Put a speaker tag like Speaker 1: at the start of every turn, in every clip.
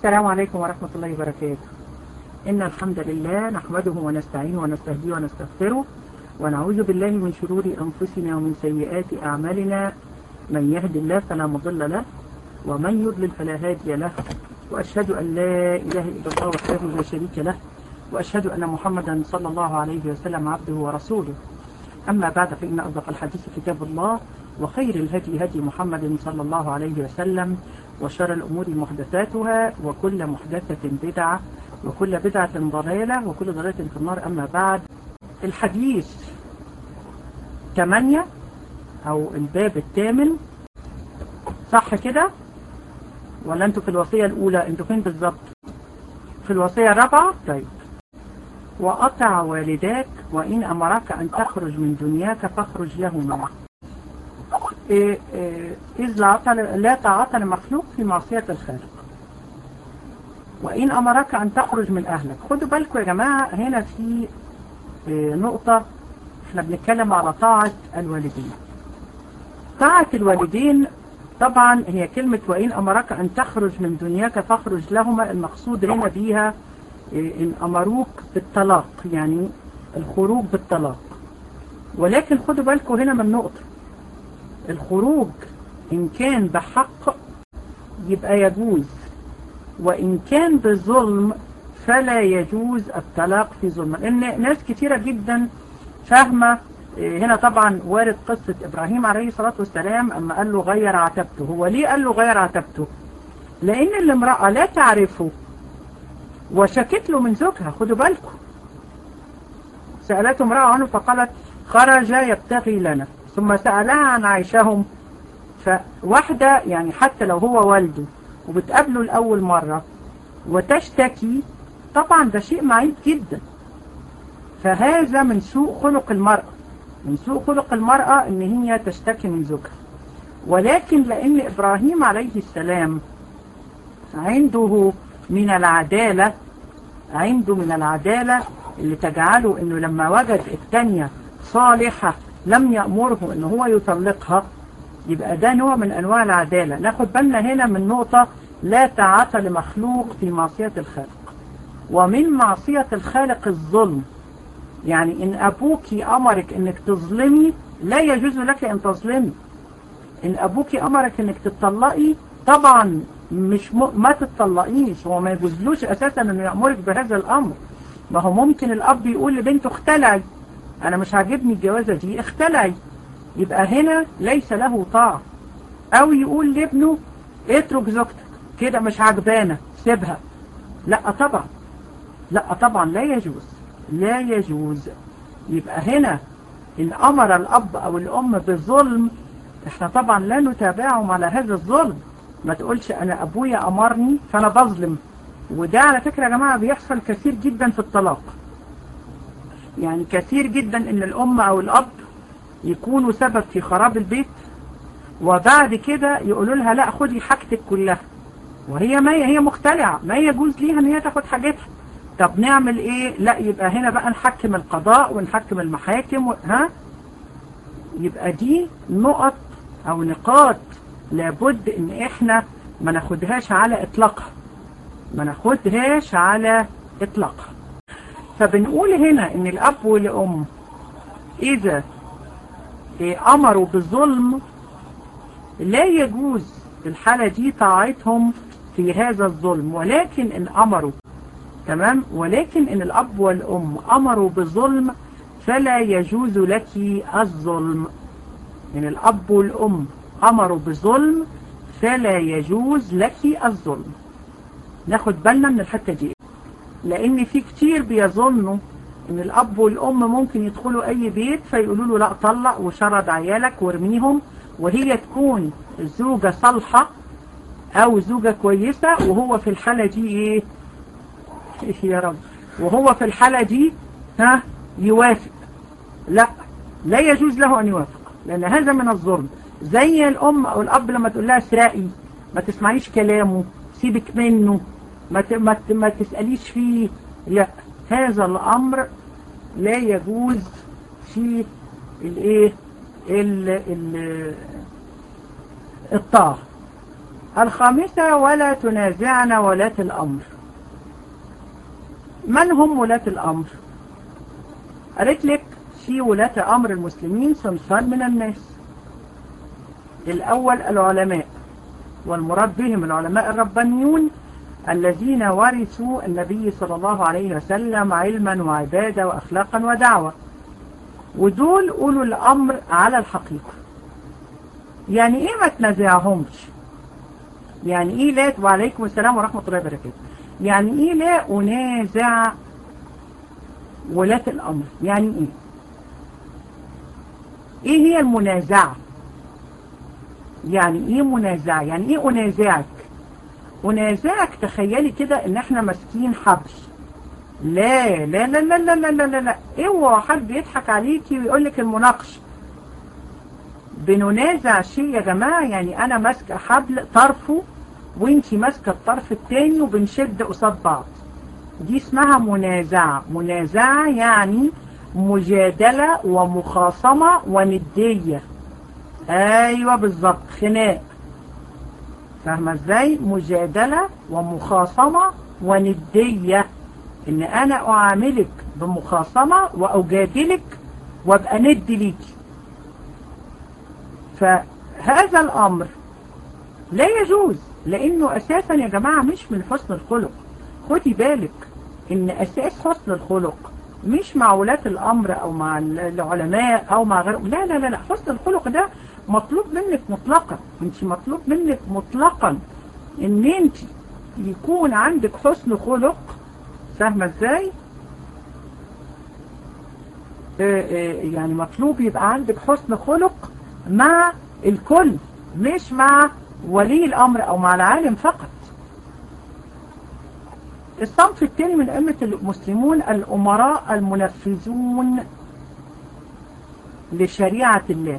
Speaker 1: السلام عليكم ورحمة الله وبركاته إن الحمد لله نحمده ونستعينه ونستهديه ونستغفره ونعوذ بالله من شرور أنفسنا ومن سيئات أعمالنا من يهد الله فلا مضل له ومن يضلل فلا هادي له وأشهد أن لا إله إلا الله وحده لا شريك له وأشهد أن محمدا صلى الله عليه وسلم عبده ورسوله أما بعد فإن أصدق الحديث كتاب الله وخير الهدي هدي محمد صلى الله عليه وسلم وشر الأمور محدثاتها وكل محدثة بدعة وكل بدعة ضلالة وكل ضلالة في النار أما بعد الحديث 8 أو الباب الثامن صح كده ولا أنتوا في الوصية الأولى أنتوا فين بالظبط في الوصية الرابعة طيب وأطع والداك وإن أمرك أن تخرج من دنياك فاخرج لهما إيه إيه إذ لا طاعة لمخلوق في معصية الخالق وإن أمرك أن تخرج من أهلك خدوا بالكم يا جماعة هنا في إيه نقطة احنا بنتكلم على طاعة الوالدين طاعة الوالدين طبعا هي كلمة وإن أمرك أن تخرج من دنياك فاخرج لهما المقصود هنا بيها إن أمروك بالطلاق يعني الخروج بالطلاق ولكن خدوا بالكم هنا من نقطة الخروج إن كان بحق يبقى يجوز وإن كان بظلم فلا يجوز الطلاق في ظلم لأن ناس كثيرة جدا فاهمة هنا طبعا وارد قصة إبراهيم عليه الصلاة والسلام أما قال له غير عتبته هو ليه قال له غير عتبته لأن الامرأة لا تعرفه وشكت له من زوجها خدوا بالكم سألته امرأة عنه فقالت خرج يبتغي لنا ثم سألها عن عيشهم فواحدة يعني حتى لو هو والده وبتقابله لأول مرة وتشتكي طبعا ده شيء معيب جدا فهذا من سوء خلق المرأة من سوء خلق المرأة ان هي تشتكي من زوجها ولكن لان ابراهيم عليه السلام عنده من العدالة عنده من العدالة اللي تجعله انه لما وجد الثانية صالحة لم يأمره ان هو يطلقها يبقى ده نوع من انواع العدالة ناخد بالنا هنا من نقطة لا تعاطى لمخلوق في معصية الخالق ومن معصية الخالق الظلم يعني ان ابوك امرك انك تظلمي لا يجوز لك ان تظلمي ان ابوك امرك انك تطلقي طبعا مش م... ما تطلقيش هو ما يجوزلوش اساسا انه يامرك بهذا الامر ما هو ممكن الاب يقول لبنته اختلعي انا مش عاجبني الجوازه دي اختلعي يبقى هنا ليس له طاعه او يقول لابنه اترك زوجتك كده مش عجبانه سيبها لا طبعا لا طبعا لا يجوز لا يجوز يبقى هنا إن أمر الأب أو الأم بالظلم احنا طبعا لا نتابعهم على هذا الظلم ما تقولش أنا أبويا أمرني فأنا بظلم وده على فكرة يا جماعة بيحصل كثير جدا في الطلاق يعني كثير جدا إن الأم أو الأب يكونوا سبب في خراب البيت وبعد كده يقولوا لها لا خدي حاجتك كلها وهي ما هي مختلعة ما يجوز ليها ان هي تاخد حاجتها طب نعمل ايه لا يبقى هنا بقى نحكم القضاء ونحكم المحاكم و... ها يبقى دي نقط او نقاط لابد ان احنا ما ناخدهاش على اطلاقها ما ناخدهاش على اطلاقها فبنقول هنا ان الاب والام اذا إيه امروا بالظلم لا يجوز في الحالة دي طاعتهم في هذا الظلم ولكن ان امروا تمام ولكن ان الاب والام امروا بالظلم فلا يجوز لك الظلم ان الاب والام امروا بالظلم فلا يجوز لك الظلم ناخد بالنا من الحته دي لان في كتير بيظنوا ان الاب والام ممكن يدخلوا اي بيت فيقولوا له لا طلق وشرد عيالك وارميهم وهي تكون زوجة صالحة او زوجة كويسة وهو في الحالة دي ايه يا رب وهو في الحالة دي ها يوافق لا لا يجوز له أن يوافق لأن هذا من الظلم زي الأم أو الأب لما تقول لها اسرقي ما تسمعيش كلامه سيبك منه ما ما ما تسأليش فيه لا هذا الأمر لا يجوز في الايه الطاعة الخامسة ولا تنازعن ولاة الأمر من هم ولاة الأمر قالت لك في ولاة أمر المسلمين صنفان من الناس الأول العلماء والمراد بهم العلماء الربانيون الذين ورثوا النبي صلى الله عليه وسلم علما وعبادة وأخلاقا ودعوة ودول أولو الأمر على الحقيقة يعني إيه ما تنازعهمش يعني إيه لا وعليكم السلام ورحمة الله وبركاته يعني إيه لا أنازع ولاة الأمر يعني إيه إيه هي المنازعة يعني إيه منازعة يعني إيه أنازعك أنازعك تخيلي كده إن إحنا ماسكين حبل لا لا لا لا لا لا لا لا لا اوعى حد يضحك عليكي ويقول لك المناقشه بننازع شيء يا جماعه يعني انا ماسكه حبل طرفه وانتي ماسكه الطرف الثاني وبنشد قصاد بعض دي اسمها منازعه منازعه يعني مجادله ومخاصمه ونديه ايوه بالظبط خناق فاهمه ازاي مجادله ومخاصمه ونديه ان انا اعاملك بمخاصمة واجادلك وابقى ند ليكي فهذا الامر لا يجوز لانه اساسا يا جماعة مش من حسن الخلق خدي بالك ان اساس حسن الخلق مش مع ولاة الامر او مع العلماء او مع غيرهم لا لا لا لا حسن الخلق ده مطلوب منك مطلقا انت مطلوب منك مطلقا ان انت يكون عندك حسن خلق فاهمة ازاي يعني مطلوب يبقى عندك حسن خلق مع الكل مش مع ولي الامر او مع العالم فقط الصنف الثاني من أمة المسلمون الأمراء المنفذون لشريعة الله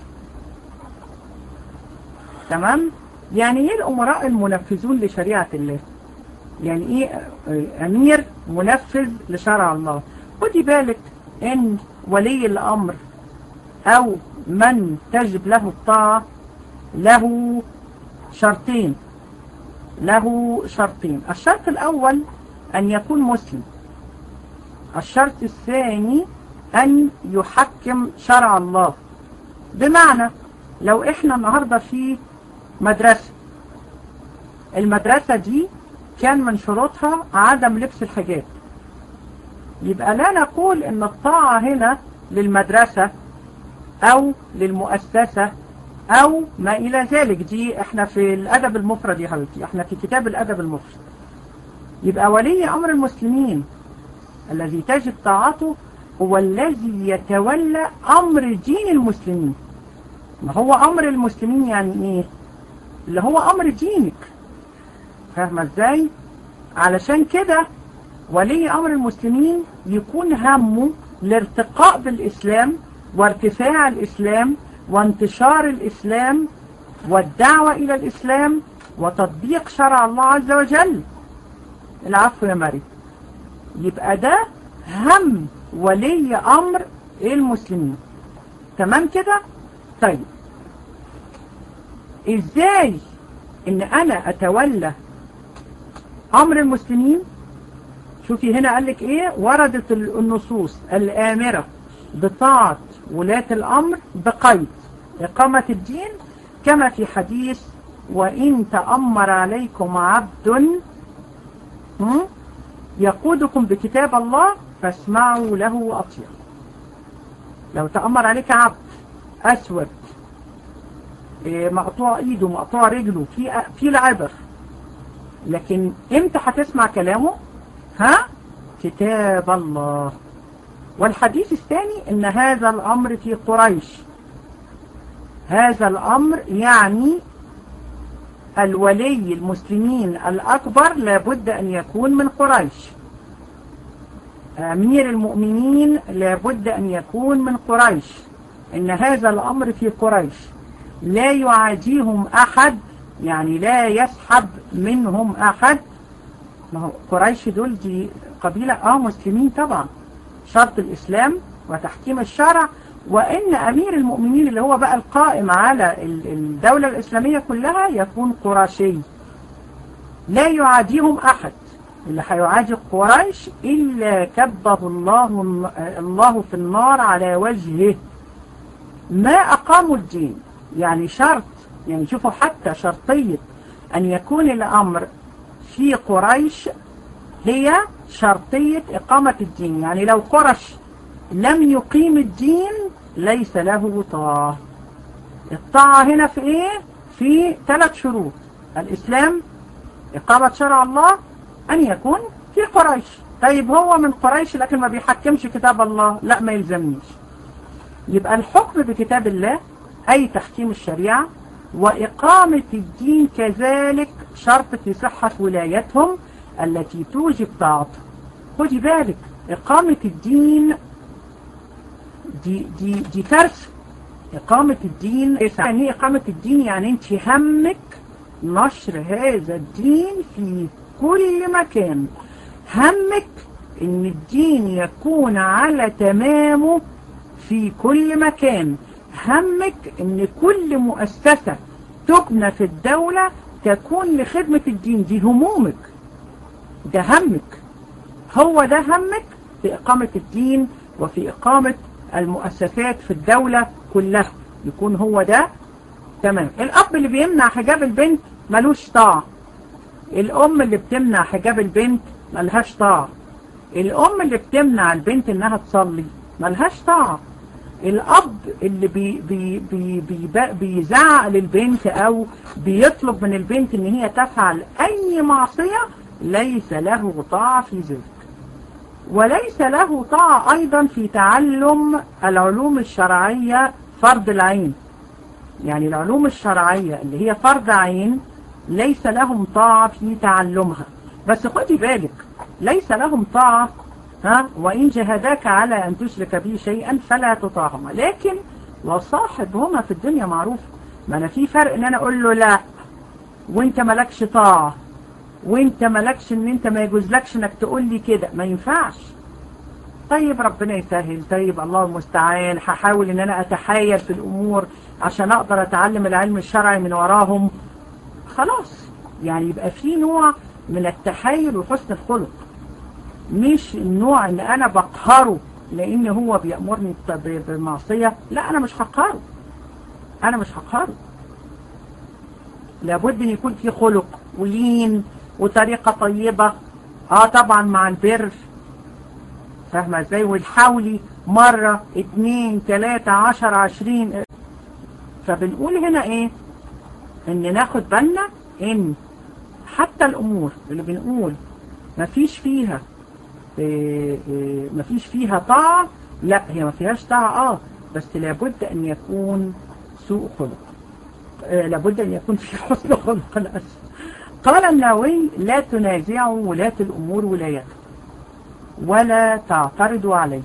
Speaker 1: تمام يعني ايه الأمراء المنفذون لشريعة الله يعني ايه امير منفذ لشرع الله خدي بالك ان ولي الامر او من تجب له الطاعة له شرطين له شرطين الشرط الاول ان يكون مسلم الشرط الثاني ان يحكم شرع الله بمعنى لو احنا النهاردة في مدرسة المدرسة دي كان من شروطها عدم لبس الحجاب يبقى لا نقول ان الطاعة هنا للمدرسة او للمؤسسة او ما الى ذلك دي احنا في الادب المفرد يا حبيبتي احنا في كتاب الادب المفرد يبقى ولي امر المسلمين الذي تجب طاعته هو الذي يتولى امر دين المسلمين ما هو امر المسلمين يعني ايه اللي هو امر دينك فاهمة ازاي علشان كده ولي امر المسلمين يكون همه الارتقاء بالاسلام وارتفاع الاسلام وانتشار الاسلام والدعوة الى الاسلام وتطبيق شرع الله عز وجل العفو يا مريم يبقى ده هم ولي امر المسلمين تمام كده طيب ازاي ان انا اتولى امر المسلمين شوفي هنا قال لك ايه وردت النصوص الامرة بطاعة ولاة الامر بقيد اقامة الدين كما في حديث وان تأمر عليكم عبد يقودكم بكتاب الله فاسمعوا له واطيعوا لو تأمر عليك عبد اسود مقطوع ايده مقطوع رجله في في العبر لكن امتى هتسمع كلامه ها كتاب الله والحديث الثاني ان هذا الامر في قريش هذا الامر يعني الولي المسلمين الاكبر لابد ان يكون من قريش امير المؤمنين لابد ان يكون من قريش ان هذا الامر في قريش لا يعاديهم احد يعني لا يسحب منهم احد ما هو قريش دول دي قبيلة اه مسلمين طبعا شرط الاسلام وتحكيم الشرع وان امير المؤمنين اللي هو بقى القائم على الدولة الاسلامية كلها يكون قرشي لا يعاديهم أحد اللي هيعادي قريش إلا كبه الله الله في النار على وجهه ما أقاموا الدين يعني شرط يعني شوفوا حتى شرطية أن يكون الأمر في قريش هي شرطية إقامة الدين يعني لو قرش لم يقيم الدين ليس له طاعة الطاعة هنا في إيه؟ في ثلاث شروط الإسلام إقامة شرع الله أن يكون في قريش طيب هو من قريش لكن ما بيحكمش كتاب الله لا ما يلزمنيش يبقى الحكم بكتاب الله أي تحكيم الشريعة وإقامة الدين كذلك شرط في صحة ولايتهم التي توجب طاعته خدي بالك إقامة الدين دي, دي, دي كارثة إقامة الدين يعني إقامة الدين يعني أنت همك نشر هذا الدين في كل مكان همك ان الدين يكون على تمامه في كل مكان همك ان كل مؤسسة تبنى في الدولة تكون لخدمة الدين دي همومك ده همك هو ده همك في إقامة الدين وفي إقامة المؤسسات في الدولة كلها يكون هو ده تمام الأب اللي بيمنع حجاب البنت ملوش طاعة الأم اللي بتمنع حجاب البنت ملهاش طاعة الأم اللي بتمنع البنت إنها تصلي ملهاش طاعة الأب اللي بي بي بي بي بيزعق للبنت أو بيطلب من البنت إن هي تفعل أي معصية ليس له طاعة في ذلك وليس له طاعة أيضا في تعلم العلوم الشرعية فرض العين يعني العلوم الشرعية اللي هي فرض عين ليس لهم طاعة في تعلمها بس خدي بالك ليس لهم طاعة ها وإن جهداك على أن تشرك به شيئا فلا تطاعهما لكن وصاحبهما في الدنيا معروف ما أنا في فرق إن أنا أقول له لا وإنت مالكش طاعة وإنت مالكش إن أنت ما يجوزلكش إنك تقول لي كده ما ينفعش طيب ربنا يسهل طيب الله المستعان هحاول إن أنا أتحايل في الأمور عشان أقدر أتعلم العلم الشرعي من وراهم خلاص يعني يبقى في نوع من التحايل وحسن الخلق مش النوع ان انا بقهره لان هو بيأمرني بمعصية لا انا مش هقهره انا مش هقهره لابد ان يكون في خلق ولين وطريقة طيبة اه طبعا مع البر فاهمة ازاي والحولي مرة اتنين تلاتة عشر عشرين فبنقول هنا ايه ان ناخد بالنا ان حتى الامور اللي بنقول مفيش فيها إيه إيه مفيش فيها طاعة لا هي ما فيهاش طاعة اه بس لابد ان يكون سوء خلق آه لابد ان يكون في حسن خلق الأسف قال النووي لا تنازعوا ولاة الامور ولايته ولا تعترضوا عليها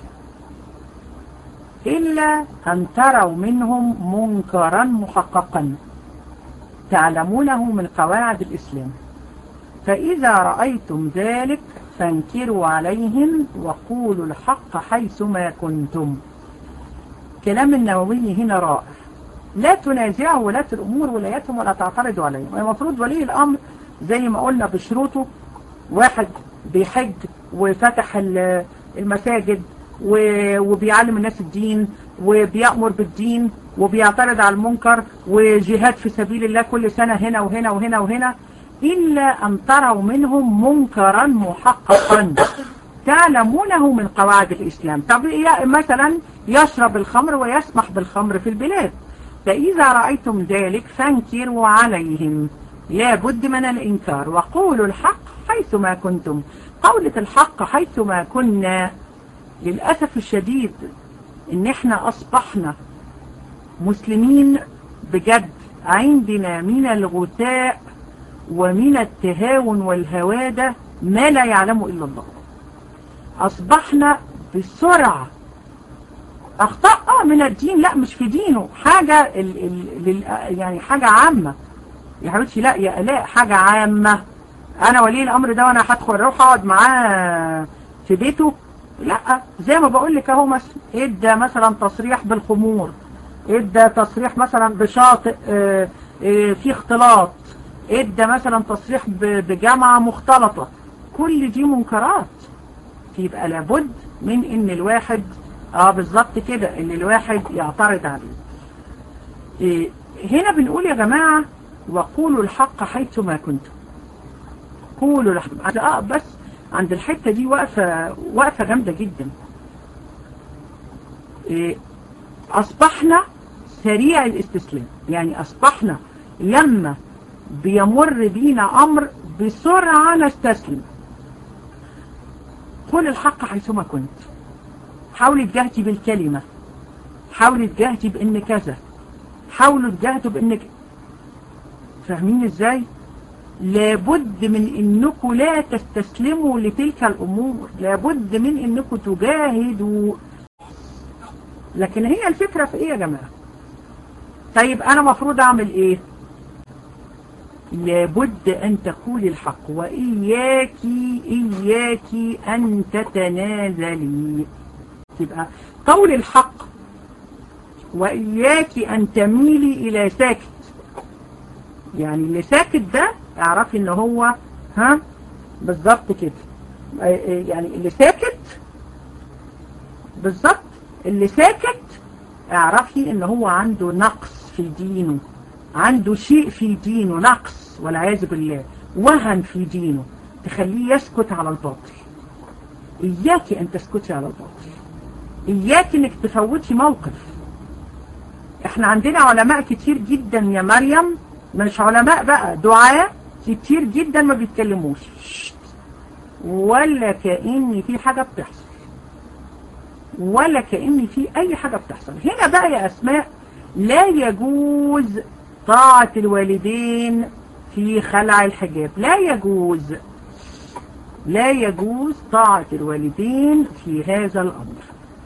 Speaker 1: إلا أن تروا منهم منكرا محققا تعلمونه من قواعد الإسلام فإذا رأيتم ذلك فانكروا عليهم وقولوا الحق حيثما كنتم كلام النووي هنا رائع لا تنازعوا ولاة الأمور ولايتهم ولا تعترضوا عليهم المفروض ولي الأمر زي ما قلنا بشروطه واحد بيحج وفتح المساجد وبيعلم الناس الدين وبيأمر بالدين وبيعترض على المنكر وجهاد في سبيل الله كل سنة هنا وهنا وهنا وهنا إلا أن تروا منهم منكرا محققا تعلمونه من قواعد الإسلام طب مثلا يشرب الخمر ويسمح بالخمر في البلاد فإذا رأيتم ذلك فانكروا عليهم لا بد من الإنكار وقولوا الحق حيثما كنتم قولة الحق حيثما كنا للأسف الشديد إن احنا أصبحنا مسلمين بجد عندنا من الغثاء ومن التهاون والهوادة ما لا يعلمه إلا الله أصبحنا بسرعة أخطاء من الدين لا مش في دينه حاجة ال ال يعني حاجة عامة يا حبيبتي لا يا آلاء حاجة عامة أنا ولي الأمر ده وأنا هدخل أروح أقعد معاه في بيته لا زي ما بقول لك اهو مثلا ادى مثلا تصريح بالخمور ادى تصريح مثلا بشاطئ اه اه في اختلاط ادى مثلا تصريح بجامعة مختلطة كل دي منكرات يبقى لابد من ان الواحد اه بالظبط كده ان الواحد يعترض عليه إيه هنا بنقول يا جماعة وقولوا الحق حيثما كنتم قولوا الحق اه بس عند الحتة دي وقفة وقفة جامدة جدا إيه اصبحنا سريع الاستسلام يعني اصبحنا لما بيمر بينا امر بسرعة نستسلم قل الحق حيثما كنت حاولي تجاهدي بالكلمة حاولي تجاهدي بان كذا حاولوا تجاهدوا بانك فاهمين ازاي لابد من انكم لا تستسلموا لتلك الامور لابد من انكم تجاهدوا لكن هي الفكرة في ايه يا جماعة طيب انا مفروض اعمل ايه لابد ان تقولي الحق واياك اياك ان تتنازلي تبقى قول الحق وإياك أن تميلي إلى ساكت يعني اللي ساكت ده اعرفي ان هو ها بالظبط كده يعني اللي ساكت بالظبط اللي ساكت اعرفي ان هو عنده نقص في دينه عنده شيء في دينه نقص والعياذ بالله وهن في دينه تخليه يسكت على الباطل إياك أن تسكتي على الباطل إياك أنك تفوتي موقف احنا عندنا علماء كتير جدا يا مريم مش علماء بقى دعاء كتير جدا ما بيتكلموش ولا كأن في حاجة بتحصل ولا كأن في أي حاجة بتحصل هنا بقى يا أسماء لا يجوز طاعة الوالدين في خلع الحجاب لا يجوز لا يجوز طاعة الوالدين في هذا الأمر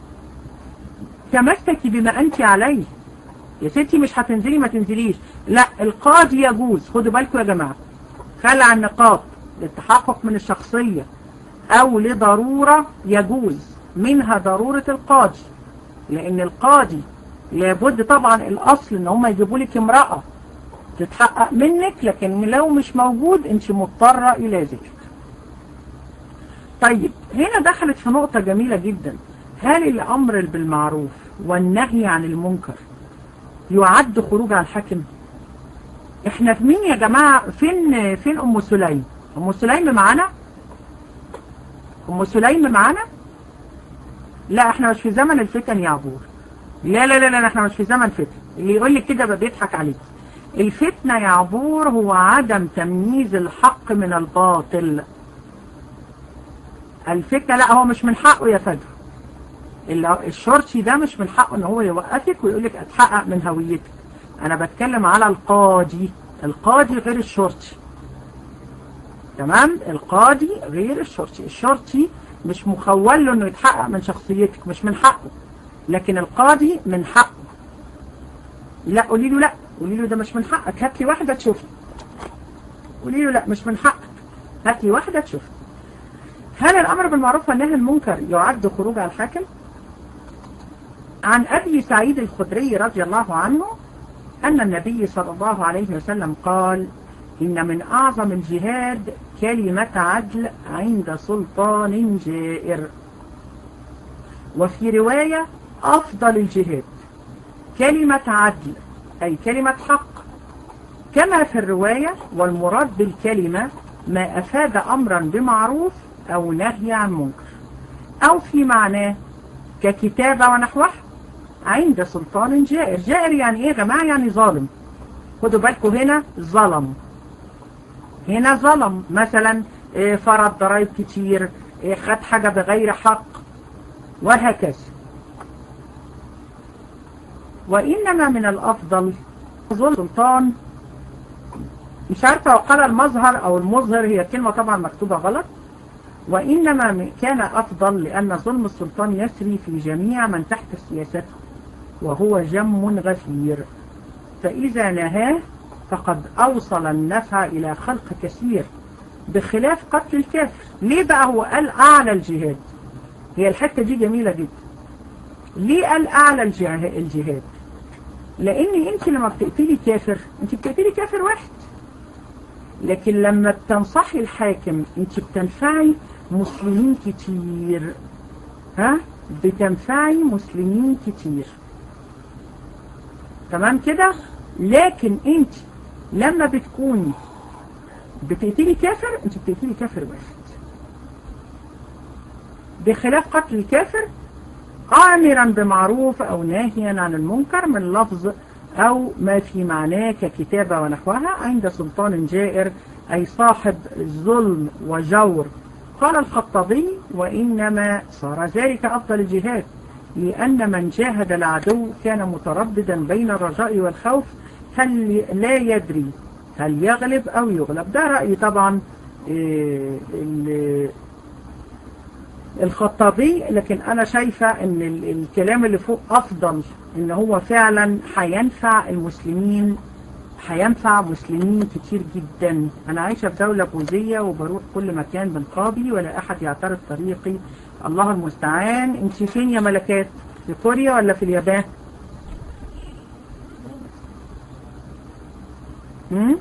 Speaker 1: تمسكي بما أنت عليه يا ستي مش هتنزلي ما تنزليش لا القاضي يجوز خدوا بالكم يا جماعة خلع النقاط للتحقق من الشخصية أو لضرورة يجوز منها ضرورة القاضي لأن القاضي لابد طبعا الأصل إن هم يجيبوا لك امرأة تتحقق منك لكن لو مش موجود انت مضطرة إلى ذلك طيب هنا دخلت في نقطة جميلة جدا هل الأمر بالمعروف والنهي عن المنكر يعد خروج عن الحاكم احنا في مين يا جماعة فين فين ام سليم ام سليم معانا ام سليم معانا لا احنا مش في زمن الفتن يا عبور لا لا لا لا احنا مش في زمن فتن اللي يقول لك كده بيضحك عليك الفتنة يا عبور هو عدم تمييز الحق من الباطل الفتنة لا هو مش من حقه يا فجر الشرطي ده مش من حقه ان هو يوقفك ويقول لك اتحقق من هويتك انا بتكلم على القاضي القاضي غير الشرطي تمام القاضي غير الشرطي الشرطي مش مخول له انه يتحقق من شخصيتك مش من حقه لكن القاضي من حقه لا قولي له لا قولي له ده مش من حقك هات لي واحده تشوفني قولي له لا مش من حقك هات لي واحده تشوفني هل الامر بالمعروف والنهي عن المنكر يعد خروج على الحاكم عن أبي سعيد الخدري رضي الله عنه أن النبي صلى الله عليه وسلم قال إن من أعظم الجهاد كلمة عدل عند سلطان جائر وفي رواية أفضل الجهاد كلمة عدل أي كلمة حق كما في الرواية والمراد بالكلمة ما أفاد أمرا بمعروف أو نهي عن منكر أو في معناه ككتابة ونحوه عند سلطان جائر جائر يعني ايه يا جماعة يعني ظالم خدوا بالكم هنا ظلم هنا ظلم مثلا فرض ضرائب كتير خد حاجة بغير حق وهكذا وإنما من الأفضل ظلم سلطان مش عارفة وقال المظهر أو المظهر هي كلمة طبعا مكتوبة غلط وإنما كان أفضل لأن ظلم السلطان يسري في جميع من تحت سياسته وهو جم غفير فإذا نهاه فقد أوصل النفع إلى خلق كثير بخلاف قتل الكافر ليه بقى هو قال أعلى الجهاد هي الحتة دي جميلة جدا ليه قال أعلى الجهاد لأن أنت لما بتقتلي كافر أنت بتقتلي كافر واحد لكن لما بتنصحي الحاكم انت بتنفعي مسلمين كتير ها بتنفعي مسلمين كتير تمام كده لكن انت لما بتكوني بتقتلي كافر انت بتقتلي كافر واحد بخلاف قتل الكافر آمرا بمعروف أو ناهيا عن المنكر من لفظ أو ما في معناه ككتابة ونحوها عند سلطان جائر أي صاحب ظلم وجور قال الخطابي وإنما صار ذلك أفضل الجهاد لأن من جاهد العدو كان مترددا بين الرجاء والخوف هل لا يدري هل يغلب أو يغلب ده رأي طبعا الخطابي لكن أنا شايفة أن الكلام اللي فوق أفضل أن هو فعلا هينفع المسلمين هينفع مسلمين كتير جدا أنا عايشة في دولة بوذية وبروح كل مكان بنقابي ولا أحد يعترض طريقي الله المستعان انت فين يا ملكات في كوريا ولا في اليابان هم؟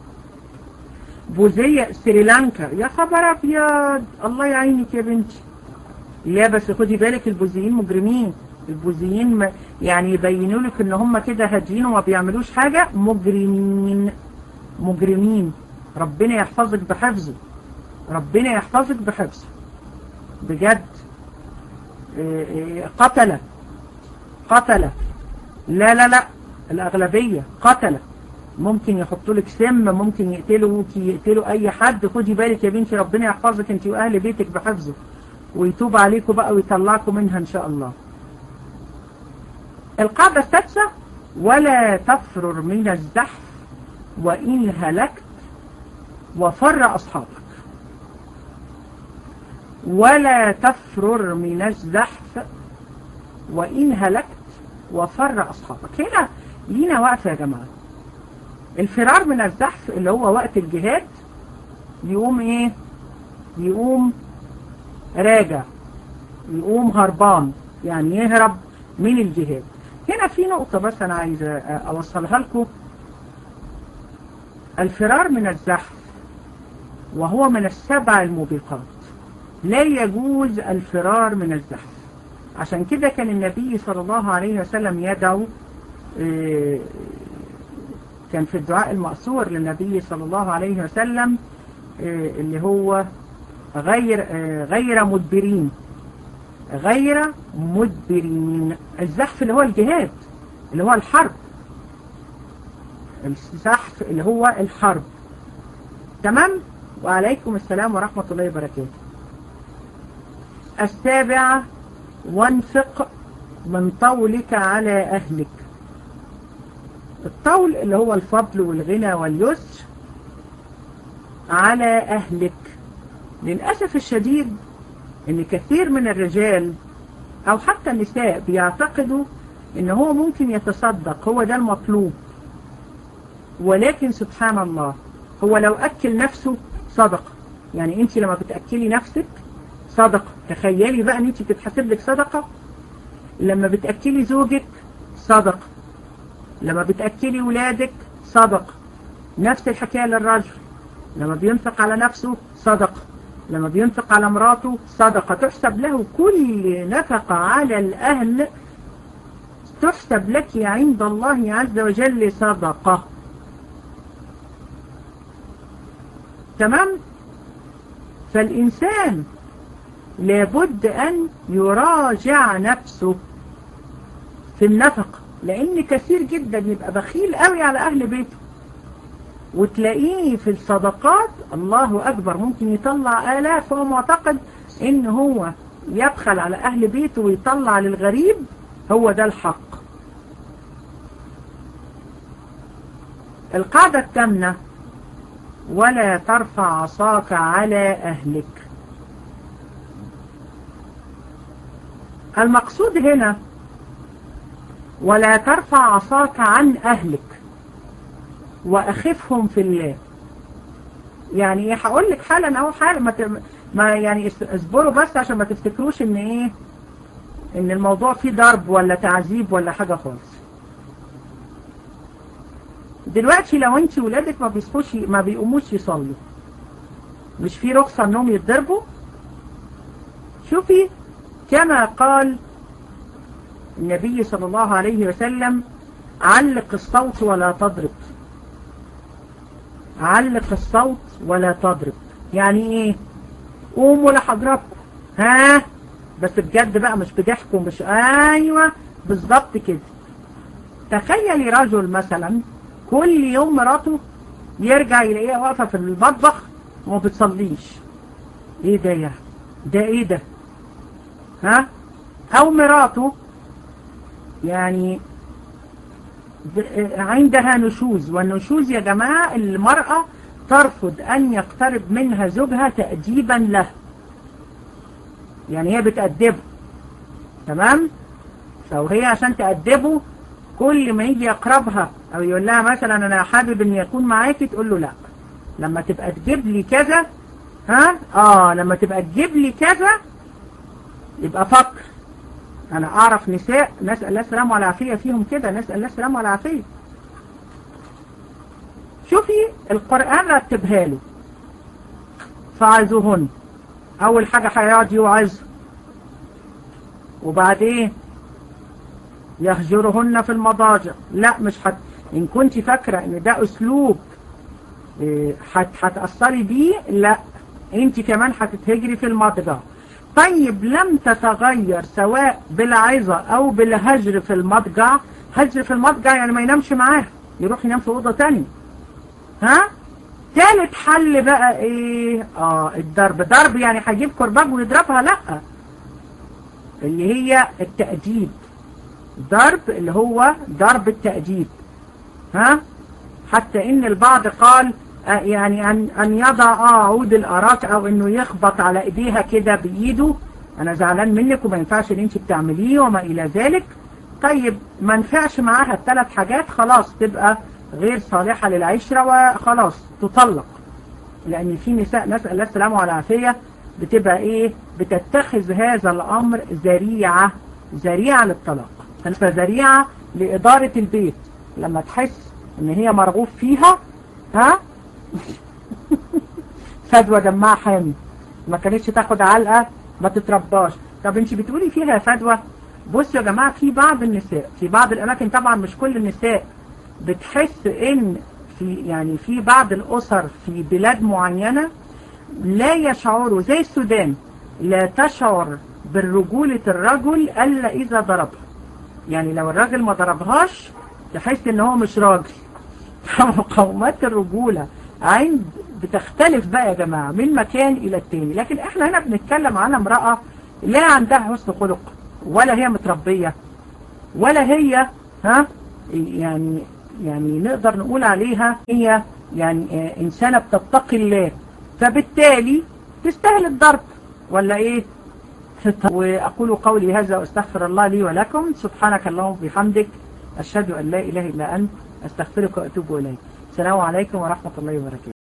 Speaker 1: بوذية سريلانكا يا خبر ابيض الله يعينك يا بنتي لا بس خدي بالك البوذيين مجرمين البوذيين م... يعني يبينوا لك ان هم كده هاديين وما بيعملوش حاجة مجرمين مجرمين ربنا يحفظك بحفظه ربنا يحفظك بحفظه بجد قتلة قتلة لا لا لا الأغلبية قتلة ممكن يحطوا لك سم ممكن يقتلوا يقتلوا أي حد خدي بالك يا بنتي ربنا يحفظك انت وأهل بيتك بحفظه ويتوب عليكم بقى ويطلعكم منها إن شاء الله القاعدة السادسة ولا تفرر من الزحف وإن هلكت وفر أصحابك ولا تفرر من الزحف وإن هلكت وفر أصحابك هنا لينا وقفة يا جماعة الفرار من الزحف اللي هو وقت الجهاد يقوم ايه يقوم راجع يقوم هربان يعني يهرب من الجهاد هنا في نقطة بس أنا عايزة أوصلها لكم الفرار من الزحف وهو من السبع الموبقات لا يجوز الفرار من الزحف عشان كده كان النبي صلى الله عليه وسلم يدعو كان في الدعاء المأثور للنبي صلى الله عليه وسلم اللي هو غير غير مدبرين غير مدبرين الزحف اللي هو الجهاد اللي هو الحرب الزحف اللي هو الحرب تمام وعليكم السلام ورحمة الله وبركاته السابعة وانفق من طولك على أهلك الطول اللي هو الفضل والغنى واليسر على أهلك للأسف الشديد ان كثير من الرجال او حتى النساء بيعتقدوا ان هو ممكن يتصدق هو ده المطلوب ولكن سبحان الله هو لو اكل نفسه صدقة يعني انت لما بتأكلي نفسك صدقة تخيلي بقى ان انت بتتحسب لك صدقة لما بتأكلي زوجك صدقة لما بتأكلي ولادك صدقة نفس الحكاية للرجل لما بينفق على نفسه صدقة لما بينفق على مراته صدقة تحسب له كل نفقة على الأهل تحسب لك عند الله عز وجل صدقة تمام فالإنسان لابد أن يراجع نفسه في النفقة لأن كثير جدا يبقى بخيل قوي على أهل بيته وتلاقيه في الصدقات الله أكبر ممكن يطلع آلاف وهو معتقد إن هو يبخل على أهل بيته ويطلع للغريب هو ده الحق القاعدة الثامنة ولا ترفع عصاك على أهلك المقصود هنا ولا ترفع عصاك عن أهلك وأخفهم في الله يعني ايه هقول لك حالا اهو حالا ما, ت... ما يعني اصبروا بس عشان ما تفتكروش ان ايه ان الموضوع فيه ضرب ولا تعذيب ولا حاجة خالص دلوقتي لو انت ولادك ما بيصحوش ما بيقوموش يصلوا مش في رخصة انهم يتضربوا شوفي كما قال النبي صلى الله عليه وسلم علق الصوت ولا تضرب علق الصوت ولا تضرب يعني ايه قوموا لحضراتكم ها بس بجد بقى مش بضحك ومش ايوه بالظبط كده تخيلي رجل مثلا كل يوم مراته يرجع يلاقيها واقفه في المطبخ وما بتصليش ايه ده يا ده ايه ده ها او مراته يعني عندها نشوز والنشوز يا جماعة المرأة ترفض أن يقترب منها زوجها تأديبا له يعني هي بتأدبه تمام فهي عشان تأدبه كل ما يجي يقربها أو يقول لها مثلا أنا حابب أن يكون معاكي تقول له لا لما تبقى تجيب لي كذا ها آه لما تبقى تجيب لي كذا يبقى فكر أنا أعرف نساء نسأل الله السلام والعافية فيهم كده نسأل الله السلام والعافية شوفي القرآن رتبها له فعزوهن أول حاجة هيقعد يوعظ وبعدين يهجرهن في المضاجع لا مش حت إن كنت فاكرة إن ده أسلوب حت هتأثري بيه لا أنت كمان هتتهجري في المضجع طيب لم تتغير سواء بالعظة او بالهجر في المضجع هجر في المضجع يعني ما ينامش معاه يروح ينام في اوضه تانية ها ثالث حل بقى ايه اه الضرب ضرب يعني هيجيب كرباج ويضربها لا اللي هي التأديب ضرب اللي هو ضرب التأديب ها حتى ان البعض قال يعني أن, أن يضع عود الأراك أو أنه يخبط على إيديها كده بإيده أنا زعلان منك وما ينفعش اللي أنت بتعمليه وما إلى ذلك طيب ما نفعش معاها الثلاث حاجات خلاص تبقى غير صالحة للعشرة وخلاص تطلق لأن في نساء نسأل الله السلامة والعافية بتبقى إيه بتتخذ هذا الأمر ذريعة ذريعة للطلاق فذريعة لإدارة البيت لما تحس إن هي مرغوب فيها ها فدوى دمها حامي ما كانتش تاخد علقة ما تترباش طب انت بتقولي فيها يا فدوى بصوا يا جماعة في بعض النساء في بعض الأماكن طبعا مش كل النساء بتحس ان في يعني في بعض الأسر في بلاد معينة لا يشعروا زي السودان لا تشعر بالرجولة الرجل إلا إذا ضربها يعني لو الراجل ما ضربهاش تحس ان هو مش راجل مقاومات الرجولة عند بتختلف بقى يا جماعة من مكان إلى التاني لكن احنا هنا بنتكلم عن امرأة لا عندها حسن خلق ولا هي متربية ولا هي ها يعني يعني نقدر نقول عليها هي يعني إنسانة بتتقي الله فبالتالي تستاهل الضرب ولا إيه وأقول قولي هذا وأستغفر الله لي ولكم سبحانك اللهم وبحمدك أشهد أن لا إله إلا أنت أستغفرك وأتوب إليك السلام عليكم ورحمة الله وبركاته